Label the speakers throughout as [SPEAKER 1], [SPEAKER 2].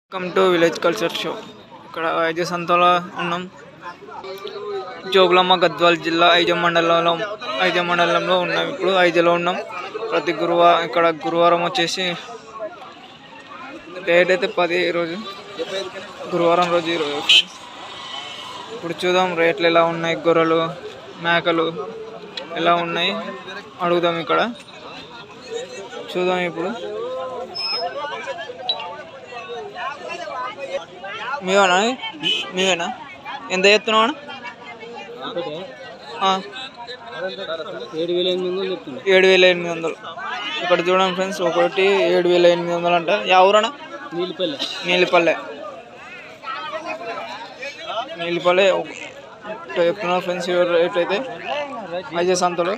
[SPEAKER 1] Welcome to village culture show ఇక్కడ ఐజ సంతలో ఉన్నాం జోగులమ్మ గద్వాల్ జిల్లా ఐజ మండలంలో ఐజ మండలంలో ఉన్నాం ఇప్పుడు ఐజలో ఉన్నాం ప్రతి గురువారం ఇక్కడ గురువారం వచ్చేసి డేట్ అయితే పది రోజు గురువారం రోజు ఈరోజు friends. ఇప్పుడు చూద్దాం రేట్లు ఎలా ఉన్నాయి గొర్రెలు మేకలు ఎలా ఉన్నాయి అడుగుదాం ఇక్కడ చూద్దాం ఇప్పుడు మీవేనా మీవేనా ఎంత చెప్తున్నావు అన్న? ఆ,
[SPEAKER 2] ఏడు వేల ఎనిమిది వందలు చెప్తున్నా
[SPEAKER 1] ఏడు వేల ఎనిమిది వందలు ఇక్కడ చూడండి ఫ్రెండ్స్ ఒకటి ఏడు వేల ఎనిమిది వందలు అంట ఎవరన్నా
[SPEAKER 2] నీళ్ళపల్లె
[SPEAKER 1] నీలిపల్లె నీలిపల్లె ఒక- ఇట్లా చెప్తున్నారు ఫ్రెండ్స్ రేట్ అయితే అజయ్ సంతలో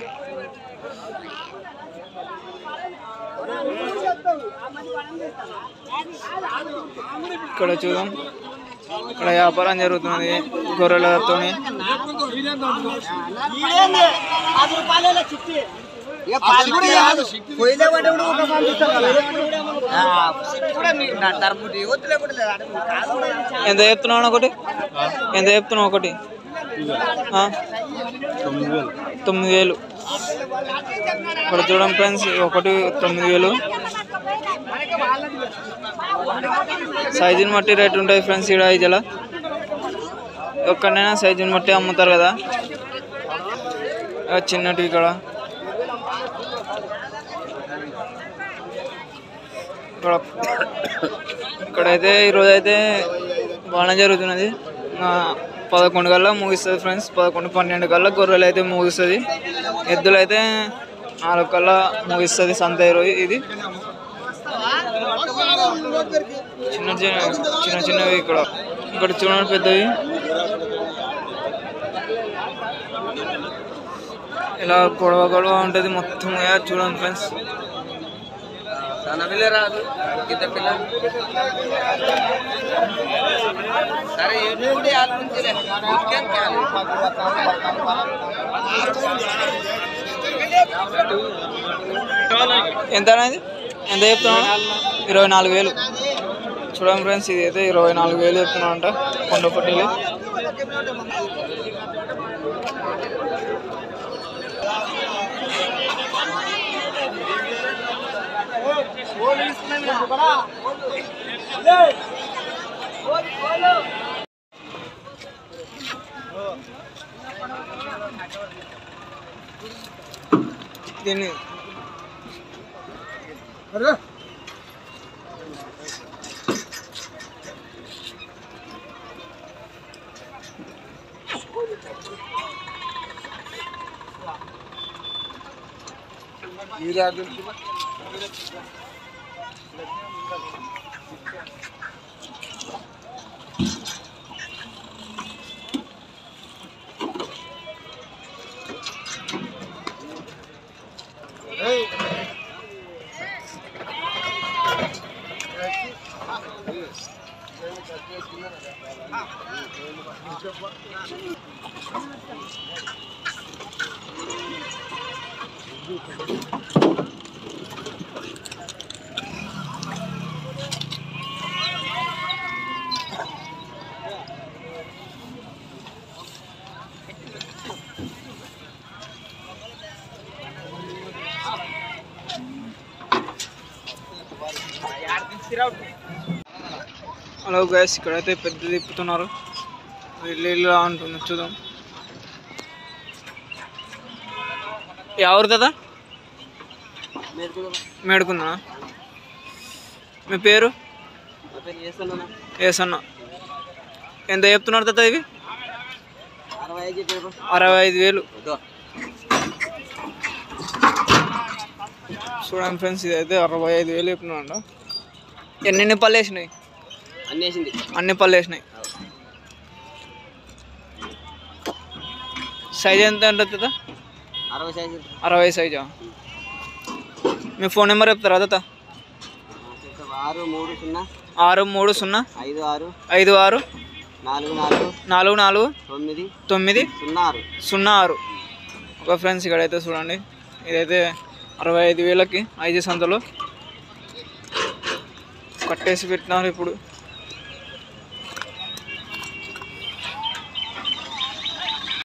[SPEAKER 1] ఇక్కడ చూద్దాం ఇక్కడ వ్యాపారం జరుగుతున్నది గొర్రెలతోని ఎంత చెప్తున్నావు ఒకటి ఎంత చెప్తున్నావు ఒకటి ఆ?
[SPEAKER 2] తొమ్మిది వేలు
[SPEAKER 1] తొమ్మిది వేలు ఇక్కడ చూడండి ఫ్రెండ్స్ ఒకటి తొమ్మిది వేలు సైజుని బట్టి రేట్ ఉంటుంది ఫ్రెండ్స్ ఇక్కడ ఐజల ఎక్కడైనా సైజుని బట్టి అమ్ముతారు కదా ఇక చిన్నటి ఇక్కడ ఇక్కడ ఇక్కడైతే ఈరోజు అయితే బాగానే జరుగుతున్నది ఆ, పదకొండు కల్లా ముగిస్తుంది ఫ్రెండ్స్ పదకొండు పన్నెండు కల్లా గొర్రెలు అయితే ముగిస్తుంది ఎద్దులు అయితే నాలుగు కల్లా ముగిస్తుంది సంత ఈరోజు ఇది చిన్న చిన్న చిన్న చిన్నవి ఇక్కడ ఇక్కడ చూడండి పెద్దవి ఇలా గొడవ గొడవ ఉంటుంది మొత్తం ఇక చూడండి ఫ్రెండ్స్
[SPEAKER 2] తన పిల్ల రాదు కింద పిల్ల సరే ఎప్పుడు ఆలోచించలే
[SPEAKER 1] ఎంత అనేది ఎంత చెప్తున్నావు ఇరవై నాలుగు వేలు చూడండి ఫ్రెండ్స్ ఇది అయితే ఇరవై నాలుగు వేలు చెప్తున్నావు అంట కొండ పట్టీలు దీన్ని హలో గైస్ ఇక్కడైతే పెద్ద తిప్పుతున్నారు ఇల్లు ఇల్లు అంటుంది చూద్దాం ఎవరు కదా మేడుకుందా మీ పేరు ఏసన్న ఎంత చెప్తున్నారు తాత ఇవి
[SPEAKER 2] అరవై ఐదు చెప్పారు
[SPEAKER 1] అరవై ఐదు వేలు చూడండి ఫ్రెండ్స్ ఇదైతే అరవై ఐదు వేలు చెప్తున్నాడు ఎన్ని ఎన్ని పళ్ళు వేసినాయి
[SPEAKER 2] అన్నేసింది
[SPEAKER 1] అన్ని పళ్ళు వేసినాయి సైజ్ ఎంత ఉంటుంది తాత
[SPEAKER 2] అరవై సైజు
[SPEAKER 1] అరవై సైజా మీ ఫోన్ నెంబర్ చెప్తారా తాత
[SPEAKER 2] ఆరు మూడు సున్నా
[SPEAKER 1] ఆరు మూడు సున్నా
[SPEAKER 2] ఐదు ఆరు
[SPEAKER 1] ఐదు ఆరు
[SPEAKER 2] నాలుగు నాలుగు
[SPEAKER 1] నాలుగు నాలుగు
[SPEAKER 2] తొమ్మిది
[SPEAKER 1] తొమ్మిది
[SPEAKER 2] సున్నా ఆరు
[SPEAKER 1] సున్నా ఆరు ఒక ఫ్రెండ్స్ ఇక్కడైతే చూడండి ఇదైతే అరవై ఐదు వేలకి ఐదు సంతలో కట్టేసి పెట్టినారు ఇప్పుడు